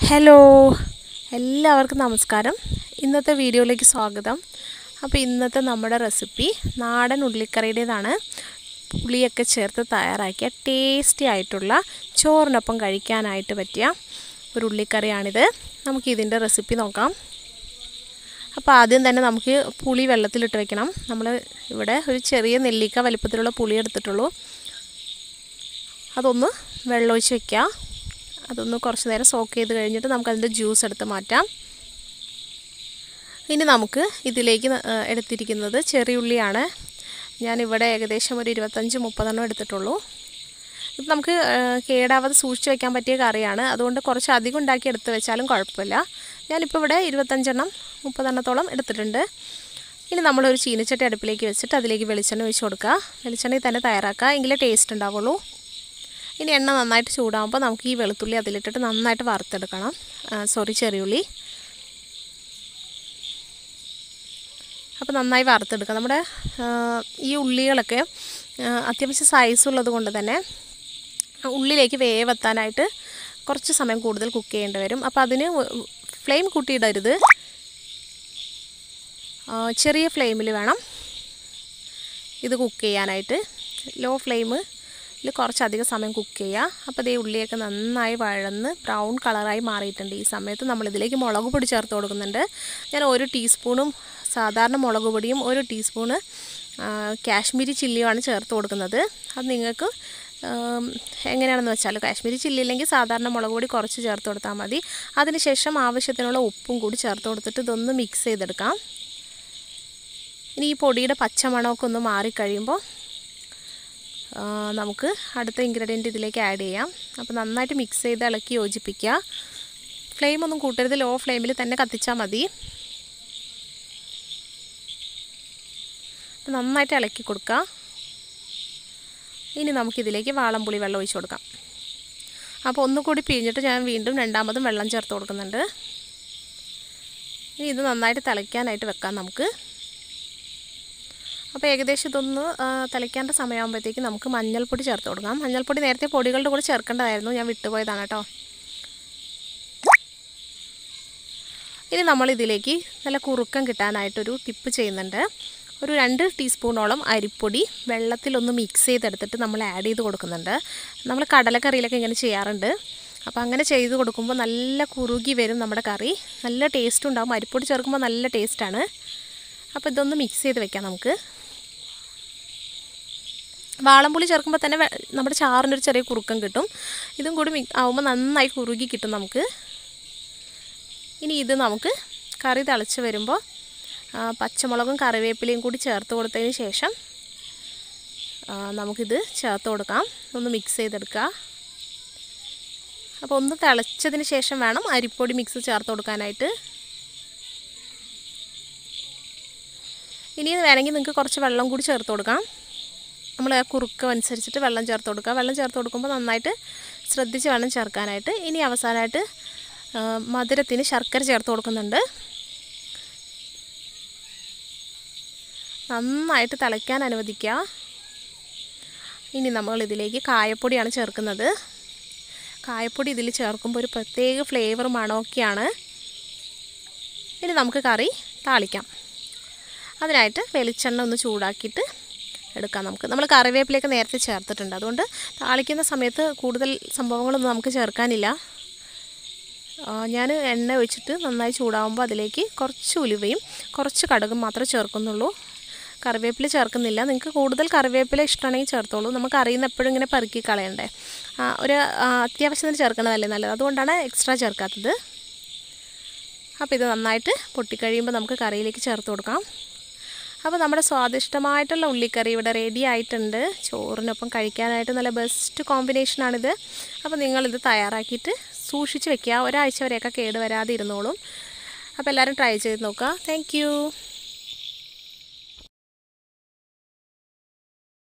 hello എല്ലാവർക്കും നമസ്കാരം ഇന്നത്തെ വീഡിയോയിലേക്ക് സ്വാഗതം അപ്പോൾ ഇന്നത്തെ നമ്മുടെ റെസിപ്പി നാടൻ ഉള്ളിക്കറിയുടേതാണ് പുളിയൊക്കെ ചേർത്ത് തയ്യാറാക്കിയ ടേസ്റ്റി ആയിട്ടുള്ള ചോറിനൊപ്പം കഴിക്കാനായിട്ട് പറ്റിയ ഒരു ഉള്ളിക്കറിയാണിത് നമുക്ക് ഇതിൻ്റെ റെസിപ്പി നോക്കാം അപ്പോൾ ആദ്യം തന്നെ നമുക്ക് പുളി വെള്ളത്തിലിട്ട് വെക്കണം നമ്മൾ ഇവിടെ ഒരു ചെറിയ നെല്ലിക്ക വലിപ്പത്തിലുള്ള പുളി എടുത്തിട്ടുള്ളൂ അതൊന്ന് വെള്ളമൊഴിച്ച് വെക്കുക അതൊന്ന് കുറച്ച് നേരം സോക്ക് ചെയ്ത് കഴിഞ്ഞിട്ട് നമുക്കതിൻ്റെ ജ്യൂസ് എടുത്ത് മാറ്റാം ഇനി നമുക്ക് ഇതിലേക്ക് എടുത്തിരിക്കുന്നത് ചെറിയുള്ളിയാണ് ഞാനിവിടെ ഏകദേശം ഒരു ഇരുപത്തഞ്ച് മുപ്പതെണ്ണം എടുത്തിട്ടുള്ളൂ ഇത് നമുക്ക് കേടാവാതെ സൂക്ഷിച്ച് വെക്കാൻ പറ്റിയ കറിയാണ് അതുകൊണ്ട് കുറച്ച് അധികം ഉണ്ടാക്കി എടുത്ത് വെച്ചാലും കുഴപ്പമില്ല ഞാനിപ്പോൾ ഇവിടെ ഇരുപത്തഞ്ചെണ്ണം മുപ്പതെണ്ണത്തോളം എടുത്തിട്ടുണ്ട് ഇനി നമ്മളൊരു ചീനച്ചട്ടി അടുപ്പിലേക്ക് വെച്ചിട്ട് അതിലേക്ക് വെളിച്ചെണ്ണ ഒഴിച്ച് കൊടുക്കുക വെളിച്ചെണ്ണയിൽ തന്നെ തയ്യാറാക്കുക എങ്കിലേ ടേസ്റ്റ് ഉണ്ടാവുള്ളൂ ഇനി എണ്ണ നന്നായിട്ട് ചൂടാകുമ്പോൾ നമുക്ക് ഈ വെളുത്തുള്ളി അതിലിട്ടിട്ട് നന്നായിട്ട് വറുത്തെടുക്കണം സോറി ചെറിയുള്ളി അപ്പോൾ നന്നായി വറുത്തെടുക്കുക നമ്മുടെ ഈ ഉള്ളികളൊക്കെ അത്യാവശ്യം സൈസ് ഉള്ളത് കൊണ്ട് തന്നെ ഉള്ളിലേക്ക് വേവെത്താനായിട്ട് കുറച്ച് സമയം കൂടുതൽ കുക്ക് ചെയ്യേണ്ടി വരും അപ്പോൾ അതിന് ഫ്ലെയിം കൂട്ടിയിടരുത് ചെറിയ ഫ്ലെയിമിൽ വേണം ഇത് കുക്ക് ചെയ്യാനായിട്ട് ലോ ഫ്ലെയിം ഇതിൽ കുറച്ചധികം സമയം കുക്ക് ചെയ്യുക അപ്പോൾ ഇതേ ഉള്ളിയൊക്കെ നന്നായി വഴന്ന് ബ്രൗൺ കളറായി മാറിയിട്ടുണ്ട് ഈ സമയത്ത് നമ്മളിതിലേക്ക് മുളക് പൊടി ചേർത്ത് കൊടുക്കുന്നുണ്ട് ഞാൻ ഒരു ടീസ്പൂണും സാധാരണ മുളക് പൊടിയും ഒരു ടീസ്പൂണ് കാശ്മീരി ചില്ലിയുമാണ് ചേർത്ത് കൊടുക്കുന്നത് അത് നിങ്ങൾക്ക് എങ്ങനെയാണെന്ന് വെച്ചാൽ കാശ്മീരി ചില്ലി ഇല്ലെങ്കിൽ സാധാരണ മുളക് പൊടി കുറച്ച് ചേർത്ത് കൊടുത്താൽ മതി അതിനുശേഷം ആവശ്യത്തിനുള്ള ഉപ്പും കൂടി ചേർത്ത് കൊടുത്തിട്ട് ഇതൊന്ന് മിക്സ് ചെയ്തെടുക്കാം ഇനി ഈ പൊടിയുടെ പച്ചമണമൊക്കെ ഒന്ന് മാറിക്കഴിയുമ്പോൾ നമുക്ക് അടുത്ത ഇൻഗ്രീഡിയൻറ്റ് ഇതിലേക്ക് ആഡ് ചെയ്യാം അപ്പോൾ നന്നായിട്ട് മിക്സ് ചെയ്ത് ഇളക്കി യോജിപ്പിക്കുക ഫ്ലെയിം ഒന്നും കൂട്ടരുത് ലോ ഫ്ലെയിമിൽ തന്നെ കത്തിച്ചാൽ മതി നന്നായിട്ട് ഇളക്കി കൊടുക്കുക ഇനി നമുക്കിതിലേക്ക് വാളംപുളി വെള്ളം ഒഴിച്ച് കൊടുക്കാം അപ്പോൾ ഒന്നുകൂടി പിഴിഞ്ഞിട്ട് ഞാൻ വീണ്ടും രണ്ടാമതും വെള്ളം ചേർത്ത് കൊടുക്കുന്നുണ്ട് ഇനി ഇത് നന്നായിട്ട് തിളയ്ക്കാനായിട്ട് വെക്കാം നമുക്ക് അപ്പോൾ ഏകദേശം ഇതൊന്ന് തിളയ്ക്കേണ്ട സമയമാകുമ്പോഴത്തേക്ക് നമുക്ക് മഞ്ഞൾപ്പൊടി ചേർത്ത് കൊടുക്കാം മഞ്ഞൾപ്പൊടി നേരത്തെ പൊടികളുടെ കൂടെ ചേർക്കേണ്ടതായിരുന്നു ഞാൻ വിട്ടുപോയതാണ് കേട്ടോ ഇനി നമ്മൾ ഇതിലേക്ക് നല്ല കുറുക്കം കിട്ടാനായിട്ടൊരു ടിപ്പ് ചെയ്യുന്നുണ്ട് ഒരു രണ്ട് ടീസ്പൂണോളം അരിപ്പൊടി വെള്ളത്തിലൊന്ന് മിക്സ് ചെയ്തെടുത്തിട്ട് നമ്മൾ ആഡ് ചെയ്ത് കൊടുക്കുന്നുണ്ട് നമ്മൾ കടലക്കറിയിലൊക്കെ ഇങ്ങനെ ചെയ്യാറുണ്ട് അപ്പോൾ അങ്ങനെ ചെയ്ത് കൊടുക്കുമ്പോൾ നല്ല കുറുകി വരും നമ്മുടെ കറി നല്ല ടേസ്റ്റ് ഉണ്ടാകും അരിപ്പൊടി ചേർക്കുമ്പോൾ നല്ല ടേസ്റ്റാണ് അപ്പോൾ ഇതൊന്ന് മിക്സ് ചെയ്ത് വെക്കാം നമുക്ക് വാളംപുളി ചേർക്കുമ്പോൾ തന്നെ നമ്മുടെ ചാറിൻ്റെ ഒരു ചെറിയ കുറുക്കം കിട്ടും ഇതും കൂടി മി ആവുമ്പോൾ നന്നായി കുറുകി കിട്ടും നമുക്ക് ഇനി ഇത് നമുക്ക് കറി തിളച്ച് വരുമ്പോൾ പച്ചമുളകും കറിവേപ്പിലയും കൂടി ചേർത്ത് കൊടുത്തതിന് ശേഷം നമുക്കിത് ചേർത്ത് കൊടുക്കാം ഒന്ന് മിക്സ് ചെയ്തെടുക്കുക അപ്പോൾ ഒന്ന് തിളച്ചതിന് ശേഷം വേണം അരിപ്പൊടി മിക്സ് ചേർത്ത് കൊടുക്കാനായിട്ട് ഇനി വേണമെങ്കിൽ നിങ്ങൾക്ക് കുറച്ച് വെള്ളം കൂടി ചേർത്ത് കൊടുക്കാം നമ്മൾ ആ കുറുക്കം അനുസരിച്ചിട്ട് വെള്ളം ചേർത്ത് കൊടുക്കുക വെള്ളം ചേർത്ത് കൊടുക്കുമ്പോൾ നന്നായിട്ട് ശ്രദ്ധിച്ച് വേണം ചേർക്കാനായിട്ട് ഇനി അവസാനമായിട്ട് മധുരത്തിന് ശർക്കര ചേർത്ത് കൊടുക്കുന്നുണ്ട് നന്നായിട്ട് തിളയ്ക്കാൻ അനുവദിക്കുക ഇനി നമ്മൾ ഇതിലേക്ക് കായപ്പൊടിയാണ് ചേർക്കുന്നത് കായപ്പൊടി ഇതിൽ ചേർക്കുമ്പോൾ ഒരു പ്രത്യേക ഫ്ലേവർ മണമൊക്കെയാണ് ഇനി നമുക്ക് കറി താളിക്കാം അതിനായിട്ട് വെളിച്ചെണ്ണ ഒന്ന് ചൂടാക്കിയിട്ട് എടുക്കാം നമുക്ക് നമ്മൾ കറിവേപ്പിലേക്ക് നേരത്തെ ചേർത്തിട്ടുണ്ട് അതുകൊണ്ട് താളിക്കുന്ന സമയത്ത് കൂടുതൽ സംഭവങ്ങളൊന്നും നമുക്ക് ചേർക്കാനില്ല ഞാൻ എണ്ണ ഒഴിച്ചിട്ട് നന്നായി ചൂടാകുമ്പോൾ അതിലേക്ക് കുറച്ച് ഉലുവയും കുറച്ച് കടുകും മാത്രമേ ചേർക്കുന്നുള്ളൂ കറിവേപ്പില ചേർക്കുന്നില്ല നിങ്ങൾക്ക് കൂടുതൽ കറിവേപ്പില ഇഷ്ടമാണെങ്കിൽ ചേർത്തോളൂ നമുക്ക് അറിയുന്ന എപ്പോഴും ഇങ്ങനെ പെറുക്കി കളയണ്ടേ ഒരു അത്യാവശ്യത്തിന് ചേർക്കണതല്ലേ നല്ലത് അതുകൊണ്ടാണ് എക്സ്ട്രാ ചേർക്കാത്തത് അപ്പോൾ ഇത് നന്നായിട്ട് പൊട്ടിക്കഴിയുമ്പോൾ നമുക്ക് കറിയിലേക്ക് ചേർത്ത് കൊടുക്കാം അപ്പോൾ നമ്മുടെ സ്വാദിഷ്ടമായിട്ടുള്ള ഉള്ളിക്കറി ഇവിടെ റെഡി ആയിട്ടുണ്ട് ചോറിനൊപ്പം കഴിക്കാനായിട്ട് നല്ല ബെസ്റ്റ് കോമ്പിനേഷനാണിത് അപ്പോൾ നിങ്ങളിത് തയ്യാറാക്കിയിട്ട് സൂക്ഷിച്ച് വെക്കുക ഒരാഴ്ച വരെയൊക്കെ കേട് വരാതെ ഇരുന്നോളും അപ്പോൾ എല്ലാവരും ട്രൈ ചെയ്ത് നോക്കുക താങ്ക്